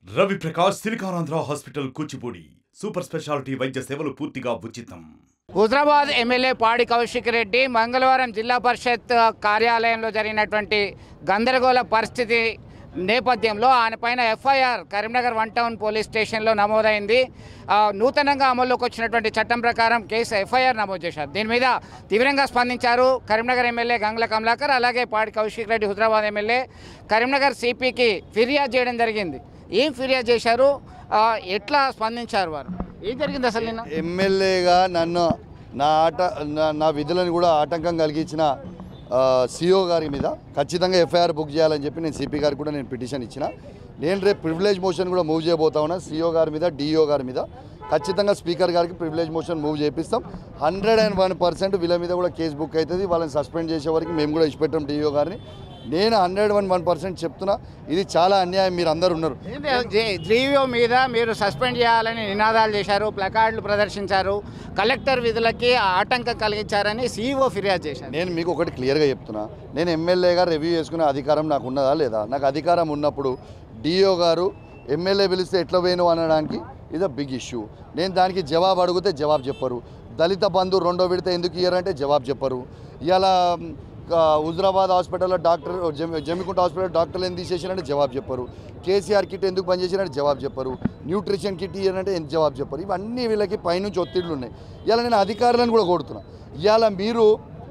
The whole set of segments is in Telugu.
Ravi Prakash Siliconandhra hospital Kuchipudi super speciality వైద్య సేవలు పూర్తిగా ఉచితం హుజరాబాద్ ఎమ్మెల్యే పాడి కౌశిక్ రెడ్డి మంగళవారం జిల్లా పరిషత్ కార్యాలయంలో జరిగినటువంటి గందరగోళ పరిస్థితి నేపథ్యంలో ఆయన పైన FIR Karimnagar one town police స్టేషన్లో నమోదైంది ఆ, నూతనంగా అమల్లోకి వచ్చినటువంటి చట్టం ప్రకారం కేసు ఎఫ్ఐఆర్ నమోదు చేశారు దీని మీద తీవ్రంగా స్పందించారు కరీంనగర్ ఎమ్మెల్యే గంగుల కమలాకర్ అలాగే పాడి కౌశిక్ రెడ్డి హుజరాబాద్ ఎమ్మెల్యే కరీంనగర్ సిపికి ఫిర్యాదు చేయడం జరిగింది ఏం ఫిర్యాదు చేశారు ఆ, ఎట్లా స్పందించారు వారు ఏం జరిగింది అసలు నిన్న ఎమ్మెల్యేగా నన్ను నా ఆట నా- నా విధులను కూడా ఆటంకం కలిగించిన సిఓ గారి మీద ఖచ్చితంగా ఎఫ్ఐఆర్ బుక్ చేయాలని చెప్పి నేను సిపి గారికి కూడా నేను పిటిషన్ ఇచ్చిన నేను రేపు ప్రివిలేజ్ మోషన్ కూడా మూవ్ చేయబోతా ఉన్నా సిఓ గారి మీద డిఓ గారి మీద ఖచ్చితంగా స్పీకర్ గారికి ప్రివిలేజ్ మోషన్ మూవ్ చేపిస్తాం హండ్రెడ్ అండ్ వన్ పర్సెంట్ వీళ్ళ మీద కూడా కేసు బుక్ అవుతుంది వాళ్ళని సస్పెండ్ చేసే వరకు మేము కూడా ఇచ్చిపెట్టాం డిఓ గారిని నేను హండ్రెడ్ వన్ వన్ పర్సెంట్ చెప్తున్నా ఇది చాలా అన్యాయం మీరు అందరు ఉన్నారు జీవో మీద మీరు సస్పెండ్ చేయాలని నినాదాలు చేశారు ప్లకార్డులు ప్రదర్శించారు కలెక్టర్ విధులకి ఆటంకం కలిగించారని సీఈఓ ఫిర్యాదు చేశారు నేను మీకు ఒకటి క్లియర్గా చెప్తున్నా నేను ఎమ్మెల్యేగా రివ్యూ చేసుకునే అధికారం నాకు ఉన్నదా లేదా నాకు అధికారం ఉన్నప్పుడు డిఓ గారు ఎమ్మెల్యే పిలిస్తే ఎట్లా పోయిను అనడానికి ఇది బిగ్ ఇష్యూ నేను దానికి జవాబు అడిగితే జవాబు చెప్పరు దళిత బంధు రెండో విడత ఎందుకు ఇయ్యారంటే జవాబు చెప్పరు ఇలా హుజరాబాద్ హాస్పిటల్లో డాక్టర్ జమి జమికుంట హాస్పిటల్ డాక్టర్లు ఎందుకు తీసేసారంటే జవాబు చెప్పరు కేసీఆర్ కిట్ ఎందుకు పనిచేసారంటే జవాబు చెప్పరు న్యూట్రిషన్ కిట్ ఇయ్యారంటే ఎందుకు జవాబు చెప్పరు ఇవన్నీ వీళ్ళకి పైనుంచి ఒత్తిళ్ళు ఉన్నాయి ఇవాళ నేను అధికారులను కూడా కొడుతున్నా ఇవాళ మీరు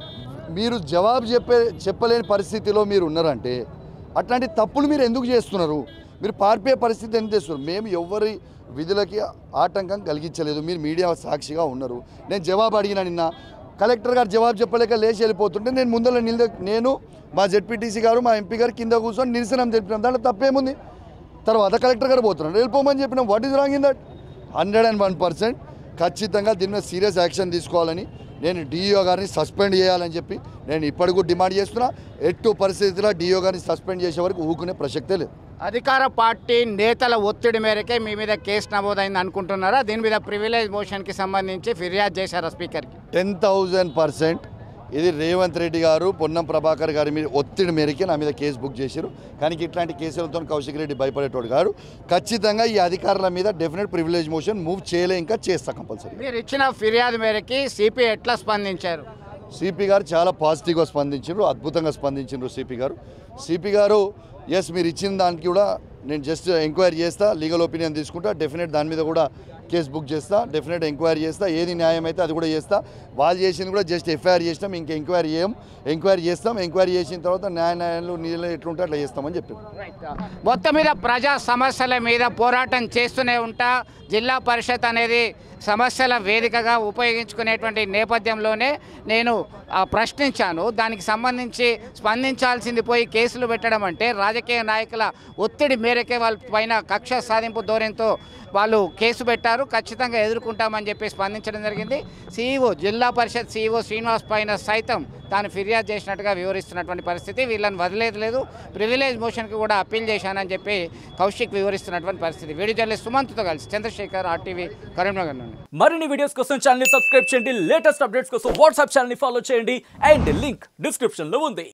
మీరు జవాబు చెప్పే చెప్పలేని పరిస్థితిలో మీరు ఉన్నారంటే అట్లాంటి తప్పులు మీరు ఎందుకు చేస్తున్నారు మీరు పార్పే పరిస్థితి ఎందుకు చేస్తున్నారు మేము ఎవరి విధులకి ఆటంకం కలిగించలేదు మీరు మీడియా సాక్షిగా ఉన్నారు నేను జవాబు అడిగిన నిన్న కలెక్టర్ గారు జవాబు చెప్పలేక లేచి వెళ్ళిపోతుంటే నేను ముందర నిల నేను మా జెడ్పీటీసీ గారు మా ఎంపీ గారు కింద కూర్చొని నిరసనం తెలిపినాం దాంట్లో తప్పేముంది తర్వాత కలెక్టర్ గారు పోతున్నాడు వెళ్ళిపోమని చెప్పినాం what is wrong in that hundred and one percent ఖచ్చితంగా దీని మీద సీరియస్ యాక్షన్ తీసుకోవాలని నేను డిఈఓ గారిని సస్పెండ్ చేయాలని చెప్పి నేను ఇప్పటికూ డిమాండ్ చేస్తున్నా ఎట్టు పరిస్థితిలో డిఓ గారిని సస్పెండ్ చేసే వరకు ఊకునే ప్రసక్తే లేదు అధికార పార్టీ నేతల ఒత్తిడి మేరకే మీ మీద కేసు నమోదైంది అనుకుంటున్నారా దీని మీద ప్రివిలేజ్ మోషన్కి సంబంధించి ఫిర్యాదు చేశారా స్పీకర్కి టెన్ థౌజండ్ పర్సెంట్ ఇది రేవంత్ రెడ్డి గారు పొన్నం ప్రభాకర్ గారి మీద ఒత్తిడి మేరకే నా మీద కేసు బుక్ చేశారు కానీ ఇట్లాంటి కేసులతో కౌశిక్ రెడ్డి భయపడేటోడు గారు ఖచ్చితంగా ఈ అధికారుల మీద డెఫినెట్ ప్రివిలేజ్ మోషన్ మూవ్ చేయలే ఇంకా చేస్తా కంపల్సరీ మీరు ఇచ్చిన ఫిర్యాదు మేరకి సిపి ఎట్లా స్పందించారు సిపి గారు చాలా పాజిటివ్గా స్పందించారు అద్భుతంగా స్పందించారు సిపి గారు సిపి గారు ఎస్ మీరు ఇచ్చిన దానికి కూడా నేను జస్ట్ ఎంక్వైరీ చేస్తా లీగల్ ఒపీనియన్ తీసుకుంటా డెఫినెట్ దాని మీద కూడా కేసు బుక్ చేస్తా డెఫినెట్ ఎంక్వైరీ చేస్తా ఏది న్యాయం అయితే అది కూడా చేస్తా వాళ్ళు చేసింది కూడా జస్ట్ ఎఫ్ఐఆర్ చేసినాం ఇంకా ఎంక్వైరీ చేయం ఎంక్వైరీ చేస్తాం ఎంక్వైరీ చేసిన తర్వాత న్యాయ న్యాయాలు నీళ్ళు ఎట్లుంటే అట్లా చేస్తామని చెప్పారు మొత్తం మీద ప్రజా సమస్యల మీద పోరాటం చేస్తూనే ఉంటా జిల్లా పరిషత్ అనేది సమస్యల వేదికగా ఉపయోగించుకునేటువంటి నేపథ్యంలోనే నేను ఆ, ప్రశ్నించాను దానికి సంబంధించి స్పందించాల్సింది పోయి కేసులు పెట్టడం అంటే రాజకీయ నాయకుల ఒత్తిడి మేరకే వాళ్ళ పైన కక్ష సాధింపు ధోరణితో వాళ్ళు కేసు పెట్టారు ఖచ్చితంగా ఎదుర్కొంటామని చెప్పి స్పందించడం జరిగింది సీఈఓ జిల్లా పరిషత్ సీఈఓ శ్రీనివాస్ పైన సైతం తాను ఫిర్యాదు చేసినట్టుగా వివరిస్తున్నటువంటి పరిస్థితి వీళ్ళని వదిలేదు లేదు ప్రివిలేజ్ మోషన్కి కూడా అప్పీల్ చేశానని చెప్పి కౌశిక్ వివరిస్తున్నటువంటి పరిస్థితి వీడియో జర్నలిస్ట్ సుమంత్తో కలిసి చంద్రశేఖర్ ఆర్టీవీ కరీంనగర్ నుండి మరిన్ని వీడియోస్ కోసం ఛానల్ ని సబ్స్క్రైబ్ చేయండి లేటెస్ట్ అప్డేట్స్ కోసం వాట్సాప్ ఛానల్ ని ఫాలో చేయండి అండ్ లింక్ డిస్క్రిప్షన్ లో ఉంది